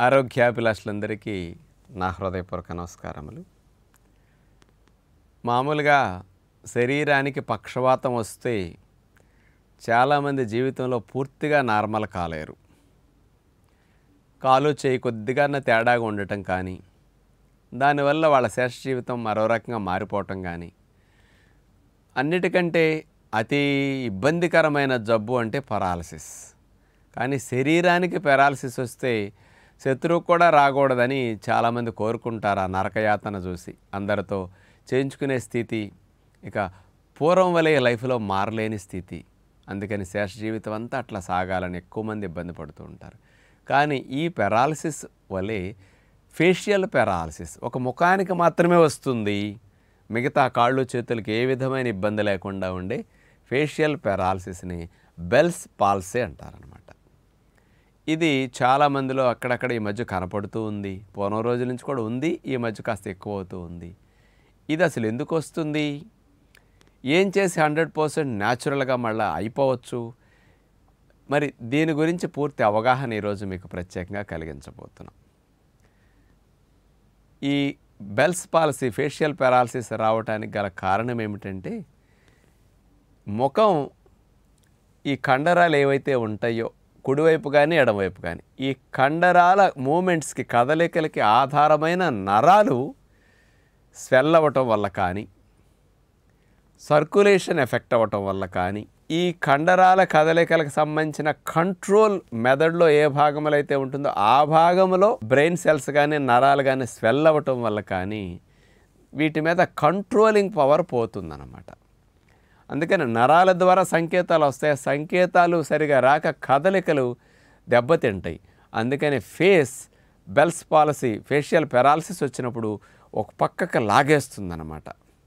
ఆరోగ్యాభిలాషులందరికీ నా హృదయపూర్వక నమస్కారములు మామూలుగా శరీరానికి పక్షవాతం వస్తే చాలామంది జీవితంలో పూర్తిగా నార్మల్ కాలేరు కాలు చేయి కొద్దిగానే తేడాగా ఉండటం కానీ దానివల్ల వాళ్ళ శేష జీవితం మరో రకంగా మారిపోవటం కానీ అన్నిటికంటే అతి ఇబ్బందికరమైన జబ్బు అంటే పరాలసిస్ కానీ శరీరానికి పెరాలసిస్ వస్తే శత్రువు కూడా రాకూడదని చాలామంది కోరుకుంటారు ఆ నరకయాతన చూసి అందరితో చేయించుకునే స్థితి ఇక పూర్వం వలె లైఫ్లో మారలేని స్థితి అందుకని శేష జీవితం అంతా అట్లా సాగాలని ఎక్కువ మంది ఇబ్బంది పడుతూ ఉంటారు కానీ ఈ పెరాలసిస్ వలె ఫేషియల్ పెరాలసిస్ ఒక ముఖానికి మాత్రమే వస్తుంది మిగతా కాళ్ళు చేతులకి ఏ విధమైన ఇబ్బంది లేకుండా ఉండే ఫేషియల్ పెరాలసిస్ని బెల్స్ పాల్సీ అంటారనమాట ఇది చాలా మందిలో అక్కడక్కడ ఈ మధ్య కనపడుతూ ఉంది పూర్వం రోజుల నుంచి కూడా ఉంది ఈ మధ్య కాస్త ఎక్కువ అవుతూ ఉంది ఇది అసలు ఎందుకు వస్తుంది ఏం చేసి హండ్రెడ్ పర్సెంట్ న్యాచురల్గా మళ్ళీ అయిపోవచ్చు మరి దీని గురించి పూర్తి అవగాహన ఈరోజు మీకు ప్రత్యేకంగా కలిగించబోతున్నాం ఈ బెల్స్ పాలసీ ఫేషియల్ పెరాలసిస్ రావడానికి గల కారణం ఏమిటంటే ముఖం ఈ కండరాలు ఏవైతే ఉంటాయో కుడివైపు కానీ ఎడమవైపు కానీ ఈ కండరాల మూమెంట్స్కి కదలికలకి ఆధారమైన నరాలు స్వెల్ అవ్వటం వల్ల కానీ సర్క్యులేషన్ ఎఫెక్ట్ అవ్వటం వల్ల కానీ ఈ కండరాల కదలికలకు సంబంధించిన కంట్రోల్ మెదడులో ఏ భాగంలో అయితే ఉంటుందో ఆ భాగంలో బ్రెయిన్ సెల్స్ కానీ నరాలు కానీ స్వెల్ అవ్వటం వల్ల కానీ వీటి మీద కంట్రోలింగ్ పవర్ పోతుందన్నమాట అందుకని నరాల ద్వారా సంకేతాలు వస్తాయి ఆ సంకేతాలు సరిగా రాక కదలికలు దెబ్బతింటాయి అందుకని face Bell's palsy facial paralysis వచ్చినప్పుడు ఒక పక్కకు లాగేస్తుందన్నమాట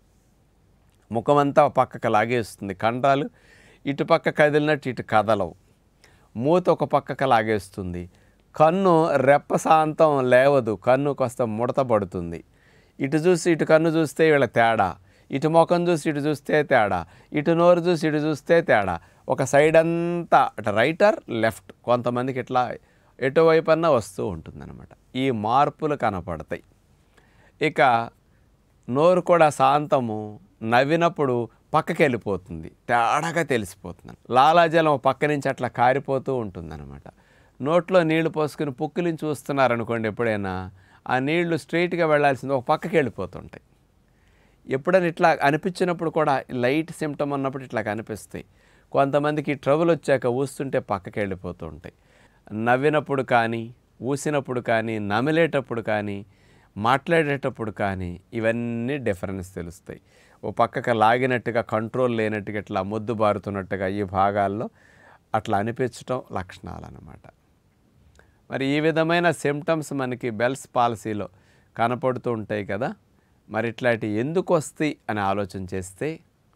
ముఖమంతా ఒక పక్కకు లాగేస్తుంది కండరాలు ఇటు పక్క కదిలినట్టు ఇటు కదలవు మూత ఒక పక్కకు లాగేస్తుంది కన్ను రెప్ప శాంతం లేవదు కన్ను కాస్త ముడత పడుతుంది ఇటు చూసి ఇటు కన్ను చూస్తే వీళ్ళ తేడా ఇటు ముఖం చూసి ఇటు చూస్తే తేడా ఇటు నోరు చూసి ఇటు చూస్తే తేడా ఒక సైడ్ అంతా అటు రైటర్ లెఫ్ట్ కొంతమందికి ఇట్లా ఎటువైపు అన్నా వస్తూ ఉంటుందన్నమాట ఈ మార్పులు కనపడతాయి ఇక నోరు కూడా శాంతము నవ్వినప్పుడు పక్కకి వెళ్ళిపోతుంది తేడాగా తెలిసిపోతుంది లాలాజలం పక్క నుంచి అట్లా కారిపోతూ ఉంటుందన్నమాట నోట్లో నీళ్లు పోసుకుని పుక్కిలిని చూస్తున్నారనుకోండి ఎప్పుడైనా ఆ నీళ్లు స్ట్రైట్గా వెళ్ళాల్సింది ఒక పక్కకి వెళ్ళిపోతుంటాయి ఎప్పుడైనా ఇట్లా అనిపించినప్పుడు కూడా లైట్ సిమ్టమ్ ఉన్నప్పుడు ఇట్లా కనిపిస్తాయి కొంతమందికి ట్రబుల్ వచ్చాక ఊస్తుంటే పక్కకి వెళ్ళిపోతూ ఉంటాయి నవ్వినప్పుడు కానీ ఊసినప్పుడు కానీ నమిలేటప్పుడు కానీ మాట్లాడేటప్పుడు కానీ ఇవన్నీ డిఫరెన్స్ తెలుస్తాయి ఓ పక్కకు లాగినట్టుగా కంట్రోల్ లేనట్టుగా ఇట్లా మొద్దు బారుతున్నట్టుగా ఈ భాగాల్లో అట్లా అనిపించటం లక్షణాలు అన్నమాట మరి ఈ విధమైన సిమ్టమ్స్ మనకి బెల్స్ పాలసీలో కనపడుతూ ఉంటాయి కదా మరి ఇట్లాంటి ఎందుకు వస్తాయి అని ఆలోచన చేస్తే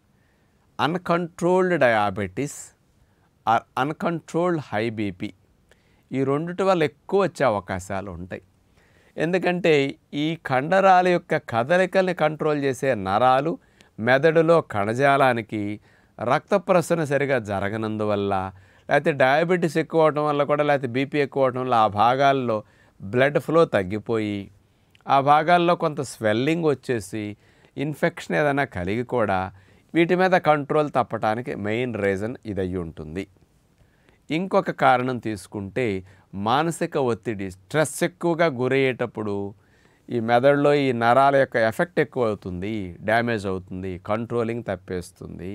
uncontrolled diabetes or uncontrolled high BP ఈ రెండిటి వల్ల ఎక్కువ వచ్చే అవకాశాలు ఉంటాయి ఎందుకంటే ఈ కండరాల యొక్క కదలికల్ని కంట్రోల్ చేసే నరాలు మెదడులో కణజాలానికి రక్త ప్రసరణ సరిగా జరగనందువల్ల లేకపోతే డయాబెటీస్ ఎక్కువ అవటం వల్ల కూడా లేకపోతే బీపీ ఎక్కువ అవటం వల్ల ఆ భాగాల్లో బ్లడ్ ఫ్లో తగ్గిపోయి ఆ భాగాల్లో కొంత స్వెల్లింగ్ వచ్చేసి ఇన్ఫెక్షన్ ఏదైనా కలిగి కూడా వీటి మీద కంట్రోల్ తప్పటానికి మెయిన్ రీజన్ ఇది అయి ఉంటుంది ఇంకొక కారణం తీసుకుంటే మానసిక ఒత్తిడి స్ట్రెస్ ఎక్కువగా గురయ్యేటప్పుడు ఈ మెదడులో ఈ నరాల యొక్క ఎఫెక్ట్ ఎక్కువ అవుతుంది డ్యామేజ్ అవుతుంది కంట్రోలింగ్ తప్పేస్తుంది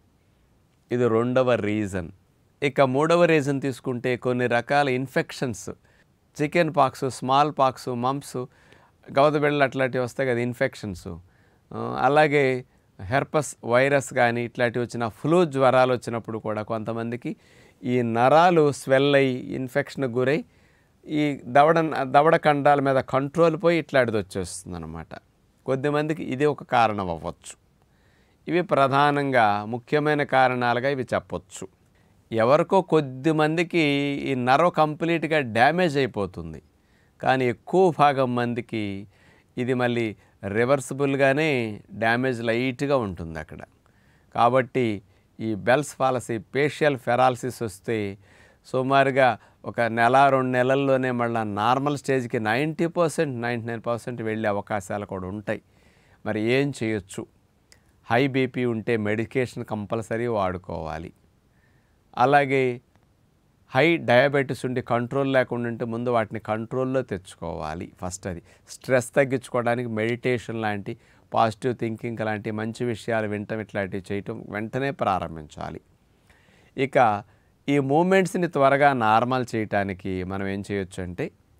ఇది రెండవ రీజన్ ఇక మూడవ రీజన్ తీసుకుంటే కొన్ని రకాల infections chicken pox small pox mumps గౌదబిళ్ళలు అట్లాంటివి వస్తాయి కదా ఇన్ఫెక్షన్స్ అలాగే హెర్పస్ వైరస్ కానీ ఇట్లాంటివి వచ్చిన ఫ్లూ జ్వరాలు వచ్చినప్పుడు కూడా కొంతమందికి ఈ నరాలు స్వెల్ అయ్యి ఇన్ఫెక్షన్ గురై ఈ దవడ దవడ కండాల మీద కంట్రోల్ పోయి ఇట్లాంటిది వచ్చేస్తుంది అనమాట కొద్దిమందికి ఇది ఒక కారణం అవ్వచ్చు ఇవి ప్రధానంగా ముఖ్యమైన కారణాలుగా ఇవి చెప్పొచ్చు ఎవరికో కొద్ది మందికి ఈ నర్వ్ కంప్లీట్గా డ్యామేజ్ అయిపోతుంది కానీ ఎక్కువ భాగం మందికి ఇది మళ్ళీ రివర్సిబుల్గానే డ్యామేజ్ లైట్గా ఉంటుంది అక్కడ కాబట్టి ఈ బెల్స్ పాలసీ పేషియల్ ఫెరాలసిస్ వస్తే సుమారుగా ఒక నెల రెండు నెలల్లోనే మళ్ళీ నార్మల్ స్టేజ్కి ninety percent ninety nine percent వెళ్ళే అవకాశాలు కూడా ఉంటాయి మరి ఏం చేయొచ్చు హై బీపీ ఉంటే మెడికేషన్ కంపల్సరీ వాడుకోవాలి అలాగే హై డయాబెటీస్ ఉండి కంట్రోల్ లేకుండా ఉంటే ముందు వాటిని కంట్రోల్లో తెచ్చుకోవాలి ఫస్ట్ అది స్ట్రెస్ తగ్గించుకోవడానికి మెడిటేషన్ లాంటి పాజిటివ్ థింకింగ్ లాంటి మంచి విషయాలు వినటం ఇట్లాంటివి చేయటం వెంటనే ప్రారంభించాలి ఇక ఈ మూమెంట్స్ని త్వరగా నార్మల్ చేయటానికి మనం ఏం చేయొచ్చు అంటే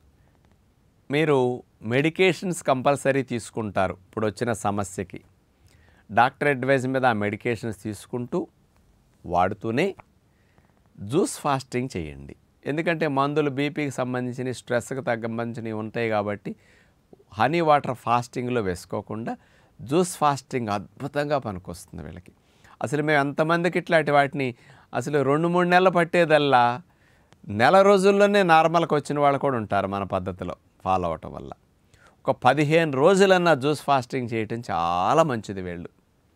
మీరు మెడికేషన్స్ కంపల్సరీ తీసుకుంటారు ఇప్పుడు వచ్చిన సమస్యకి డాక్టర్ అడ్వైజ్ మీద ఆ మెడికేషన్స్ తీసుకుంటూ వాడుతూనే జ్యూస్ ఫాస్టింగ్ చేయండి ఎందుకంటే మందులు బీపీకి సంబంధించిన స్ట్రెస్కి సంబంధించినవి ఉంటాయి కాబట్టి హనీ వాటర్ ఫాస్టింగ్లో వేసుకోకుండా జ్యూస్ ఫాస్టింగ్ అద్భుతంగా పనికొస్తుంది వీళ్ళకి అసలు మేము ఎంతమందికి ఇట్లాంటి వాటిని అసలు రెండు మూడు నెలలు పట్టేదల్లా నెల రోజుల్లోనే నార్మల్కి వచ్చిన వాళ్ళు కూడా ఉంటారు మన పద్ధతిలో ఫాలో అవటం వల్ల ఒక పదిహేను రోజులన్నా జ్యూస్ ఫాస్టింగ్ చేయటం చాలా మంచిది వీళ్ళు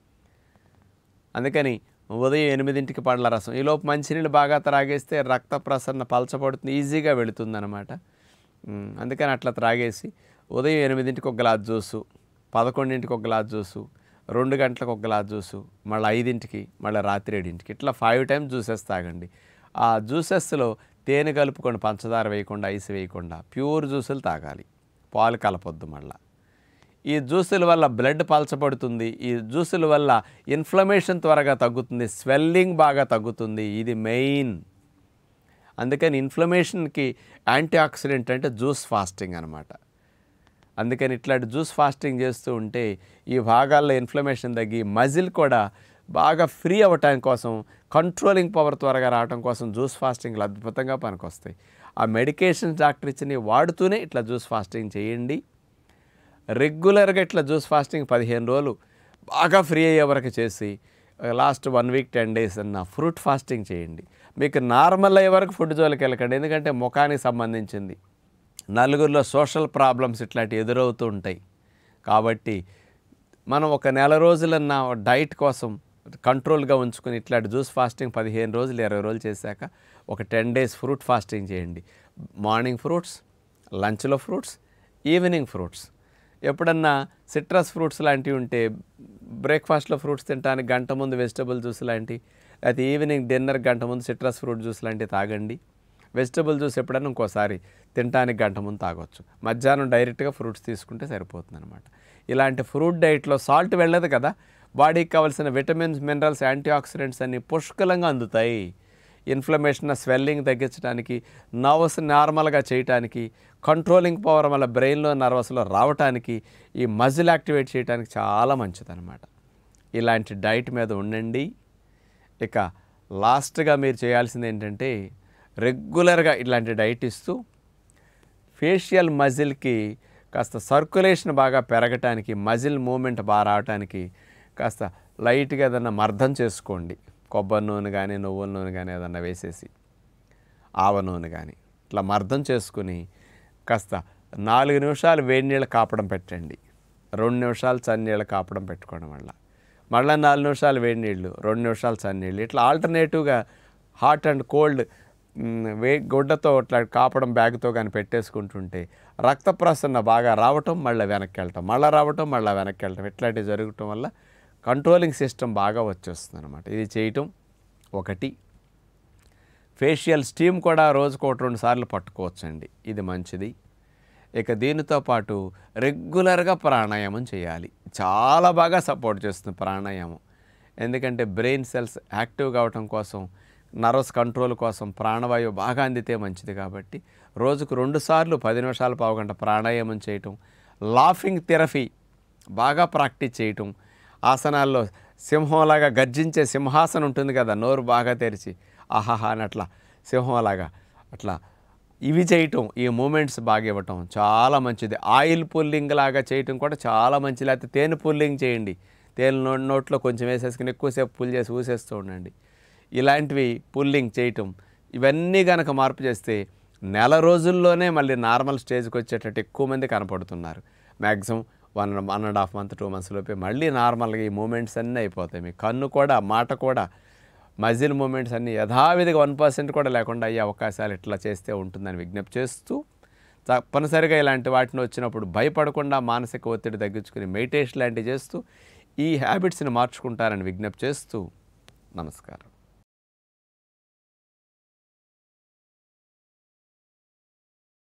అందుకని ఉదయం ఎనిమిదింటికి పండ్ల రసం ఈలోపు మంచినీళ్ళు బాగా త్రాగేస్తే రక్త ప్రసరణ పలచబడుతుంది ఈజీగా వెళుతుందన్నమాట ఉమ్, అందుకని అట్లా త్రాగేసి ఉదయం ఎనిమిదింటికి ఒక గ్లాస్ జ్యూసు పదకొండింటికి ఒక గ్లాస్ జ్యూసు రెండు గంటలకు ఒక గ్లాస్ జ్యూసు మళ్ళీ ఐదింటికి మళ్ళీ రాత్రి ఏడింటికి ఇట్లా ఫైవ్ టైమ్స్ జ్యూసెస్ తాగండి ఆ జ్యూసెస్లో తేనె కలుపుకొని పంచదార వేయకుండా ఐస్ వేయకుండా ప్యూర్ జ్యూసులు తాగాలి పాలు కలపొద్దు మళ్ళీ ఈ జ్యూసుల వల్ల బ్లడ్ పలచబడుతుంది ఈ జ్యూసుల వల్ల ఇన్ఫ్లమేషన్ త్వరగా తగ్గుతుంది స్వెల్లింగ్ బాగా తగ్గుతుంది ఇది మెయిన్ అందుకని ఇన్ఫ్లమేషన్కి యాంటీ ఆక్సిడెంట్ అంటే జ్యూస్ ఫాస్టింగ్ అనమాట అందుకని ఇట్లాంటి జ్యూస్ ఫాస్టింగ్ చేస్తూ ఉంటే ఈ భాగాల్లో ఇన్ఫ్లమేషన్ తగ్గి మజిల్ కూడా బాగా ఫ్రీ అవ్వటానికి కోసం కంట్రోలింగ్ పవర్ త్వరగా రావడం కోసం జ్యూస్ ఫాస్టింగ్లు అద్భుతంగా పనికొస్తాయి ఆ మెడికేషన్స్ డాక్టర్ ఇచ్చినవి వాడుతూనే ఇట్లా జ్యూస్ ఫాస్టింగ్ చేయండి రెగ్యులర్గా ఇట్లా జ్యూస్ ఫాస్టింగ్ పదిహేను రోజులు బాగా ఫ్రీ అయ్యే వరకు చేసి last one week ten days అన్న ఫ్రూట్ ఫాస్టింగ్ చేయండి మీకు నార్మల్ అయ్యే వరకు ఫుడ్ జోలికి వెళ్ళకండి ఎందుకంటే ముఖానికి సంబంధించింది నలుగురిలో సోషల్ ప్రాబ్లమ్స్ ఇట్లాంటివి ఎదురవుతూ ఉంటాయి కాబట్టి మనం ఒక నెల రోజులన్న డైట్ కోసం కంట్రోల్గా ఉంచుకుని ఇట్లాంటి జ్యూస్ ఫాస్టింగ్ పదిహేను రోజులు ఇరవై రోజులు చేశాక ఒక టెన్ డేస్ ఫ్రూట్ ఫాస్టింగ్ చేయండి మార్నింగ్ ఫ్రూట్స్ లంచ్లో ఫ్రూట్స్ ఈవినింగ్ ఫ్రూట్స్ ఎప్పుడన్నా సిట్రస్ ఫ్రూట్స్ లాంటివి ఉంటే బ్రేక్ఫాస్ట్లో ఫ్రూట్స్ తినడానికి గంట ముందు వెజిటబుల్ జ్యూస్ లాంటి అయితే ఈవినింగ్ డిన్నర్ గంట ముందు సిట్రస్ ఫ్రూట్ జ్యూస్ లాంటివి తాగండి వెజిటబుల్ జ్యూస్ ఎప్పుడన్నా ఇంకోసారి తినడానికి గంట ముందు తాగొచ్చు మధ్యాహ్నం డైరెక్ట్గా ఫ్రూట్స్ తీసుకుంటే సరిపోతుంది అనమాట ఇలాంటి ఫ్రూట్ డైట్లో సాల్ట్ వెళ్ళదు కదా బాడీకి కావాల్సిన విటమిన్స్ మినరల్స్ యాంటీ ఆక్సిడెంట్స్ అన్ని పుష్కలంగా అందుతాయి ఇన్ఫ్లమేషన్ స్వెల్లింగ్ తగ్గించడానికి నర్వస్ నార్మల్గా చేయటానికి కంట్రోలింగ్ పవర్ వల్ల బ్రెయిన్లో నర్వస్లో రావటానికి ఈ మజిల్ యాక్టివేట్ చేయడానికి చాలా మంచిదన్నమాట ఇలాంటి డైట్ మీద ఉండండి ఇక లాస్ట్గా మీరు చేయాల్సింది ఏంటంటే రెగ్యులర్గా ఇలాంటి డైట్ ఇస్తూ ఫేషియల్ మజిల్కి కాస్త సర్క్యులేషన్ బాగా పెరగటానికి మజిల్ మూమెంట్ బాగా రావటానికి కాస్త లైట్గా ఏదన్నా మర్దం చేసుకోండి కొబ్బరి నూనె కానీ నువ్వుల నూనె కానీ ఏదన్నా వేసేసి ఆవ నూనె కానీ ఇట్లా మర్దం చేసుకుని కాస్త నాలుగు నిమిషాలు వేడి నీళ్ళు కాపడం పెట్టండి రెండు నిమిషాలు చన్నీళ్ళు కాపడం పెట్టుకోవడం వల్ల మళ్ళీ నాలుగు నిమిషాలు వేడి నీళ్ళు రెండు నిమిషాలు చన్నీళ్ళు ఇట్లా ఆల్టర్నేటివ్గా హాట్ అండ్ కోల్డ్ వే గుడ్డతో ఇట్లా కాపడం బ్యాగ్తో కానీ పెట్టేసుకుంటుంటే రక్త ప్రసరణ బాగా రావటం మళ్ళీ వెనక్కి వెళ్ళటం మళ్ళీ రావటం మళ్ళీ వెనక్కి వెళ్ళటం ఇట్లాంటివి జరగటం వల్ల కంట్రోలింగ్ సిస్టమ్ బాగా వచ్చేస్తుంది అనమాట ఇది చేయటం ఒకటి ఫేషియల్ స్టీమ్ కూడా రోజుకు ఒకటి రెండు సార్లు పట్టుకోవచ్చండి ఇది మంచిది ఇక దీనితో పాటు రెగ్యులర్గా ప్రాణాయామం చేయాలి చాలా బాగా సపోర్ట్ చేస్తుంది ప్రాణాయామం ఎందుకంటే బ్రెయిన్ సెల్స్ యాక్టివ్ కావటం కోసం నర్వస్ కంట్రోల్ కోసం ప్రాణవాయువు బాగా అందితే మంచిది కాబట్టి రోజుకు రెండు సార్లు పది నిమిషాలు పావుగంట ప్రాణాయామం చేయటం లాఫింగ్ థెరపీ బాగా ప్రాక్టీస్ చేయటం ఆసనాల్లో సింహంలాగా గర్జించే సింహాసనం ఉంటుంది కదా నోరు బాగా తెరిచి ఆహాహా అని అట్లా సింహంలాగా అట్లా ఇవి చేయటం ఈ మూమెంట్స్ బాగా ఇవ్వటం చాలా మంచిది ఆయిల్ పుల్లింగ్ లాగా చేయటం కూడా చాలా మంచిది లేకపోతే తేనె పుల్లింగ్ చేయండి తేనె నో నోట్లో కొంచెం వేసేసుకుని ఎక్కువసేపు పుల్ చేసి ఊసేస్తూ ఉండండి ఇలాంటివి పుల్లింగ్ చేయటం ఇవన్నీ కనుక మార్పు చేస్తే నెల రోజుల్లోనే మళ్ళీ నార్మల్ స్టేజ్కి వచ్చేటట్టు ఎక్కువ మంది కనపడుతున్నారు maximum one one and half month two months లోపే మళ్ళీ నార్మల్గా ఈ మూమెంట్స్ అన్నీ అయిపోతాయి మీ కన్ను కూడా మాట కూడా మజిల్ మూమెంట్స్ అన్ని యథావిధిగా వన్ పర్సెంట్ కూడా లేకుండా అయ్యే అవకాశాలు ఇట్లా చేస్తే ఉంటుందని విజ్ఞప్తి చేస్తూ తప్పనిసరిగా ఇలాంటి వాటిని వచ్చినప్పుడు భయపడకుండా మానసిక ఒత్తిడి తగ్గించుకుని మెడిటేషన్ లాంటివి చేస్తూ ఈ హ్యాబిట్స్ని మార్చుకుంటారని విజ్ఞప్తి చేస్తూ నమస్కారం